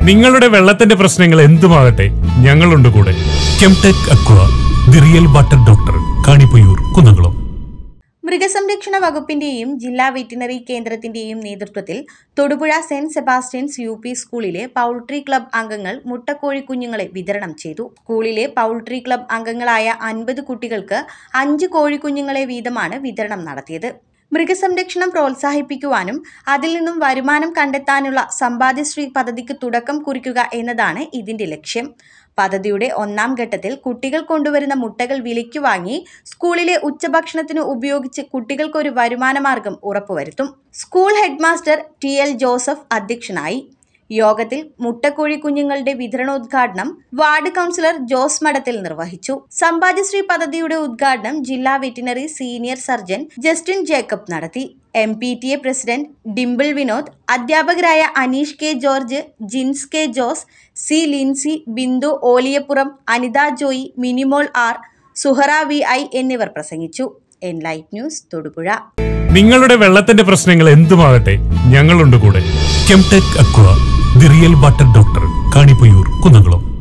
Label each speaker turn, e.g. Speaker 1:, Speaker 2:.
Speaker 1: നിങ്ങളുടെ വെള്ളത്തിന്റെ പ്രശ്നങ്ങൾ എന്തുമാകട്ടെ ഞങ്ങളുണ്ട് കൂടെ Chemtech aqua the real water doctor Kanipayyur Kunnamkulam
Speaker 2: മൃഗസംരക്ഷണ വകുപ്പിന്റെയും ജില്ലാ വെറ്റിനറി കേന്ദ്രത്തിന്റെയും നേതൃത്വത്തിൽ Thodupuzha Saint Sebastian's U P സ്കൂളിലെ പൗൾട്രി ക്ലബ് അംഗങ്ങൾ മുട്ടക്കോഴി കുഞ്ഞുങ്ങളെ വിതരണം ചെയ്തു സ്കൂളിലെ പൗൾട്രി ക്ലബ് അംഗങ്ങളായ അൻപത് കുട്ടികൾക്ക് അഞ്ച് കോഴിക്കുഞ്ഞുങ്ങളെ വീതമാണ് വിതരണം നടത്തിയത് മൃഗസംരക്ഷണം പ്രോത്സാഹിപ്പിക്കുവാനും അതിൽ നിന്നും വരുമാനം കണ്ടെത്താനുള്ള സമ്പാദ്യശ്രീ പദ്ധതിക്ക് തുടക്കം കുറിക്കുക എന്നതാണ് ഇതിന്റെ ലക്ഷ്യം പദ്ധതിയുടെ ഒന്നാം ഘട്ടത്തിൽ കുട്ടികൾ കൊണ്ടുവരുന്ന മുട്ടകൾ വിലയ്ക്ക് വാങ്ങി സ്കൂളിലെ ഉച്ചഭക്ഷണത്തിന് ഉപയോഗിച്ച് കുട്ടികൾക്കൊരു വരുമാനമാർഗം ഉറപ്പുവരുത്തും school headmaster T L Joseph അധ്യക്ഷനായി യോഗത്തിൽ മുട്ടക്കോഴി കുഞ്ഞുങ്ങളുടെ വിതരണോദ്ഘാടനം വാർഡ് കൗൺസിലർ ജോസ് മഠത്തിൽ നിർവഹിച്ചു സമ്പാദ്യശ്രീ പദ്ധതിയുടെ ഉദ്ഘാടനം ജില്ലാ veterinary senior surgeon Justin Jacob നടത്തി M P T A president Dimple Vinod അധ്യാപകരായ Aneesh K George Jins K Jose C Lincy Bindu Oliyapuram Anitha Joy Minimol R Suhara V I എന്നിവർ പ്രസംഗിച്ചു എൻ ലൈറ്റ് ന്യൂസ് തൊടുപുഴ
Speaker 1: നിങ്ങളുടെ വെള്ളത്തിന്റെ പ്രശ്നങ്ങൾ എന്തുമാകട്ടെ ഞങ്ങളുണ്ട് കൂടെ Chemtech aqua the real water doctor Kanipayyur Kunnamkulam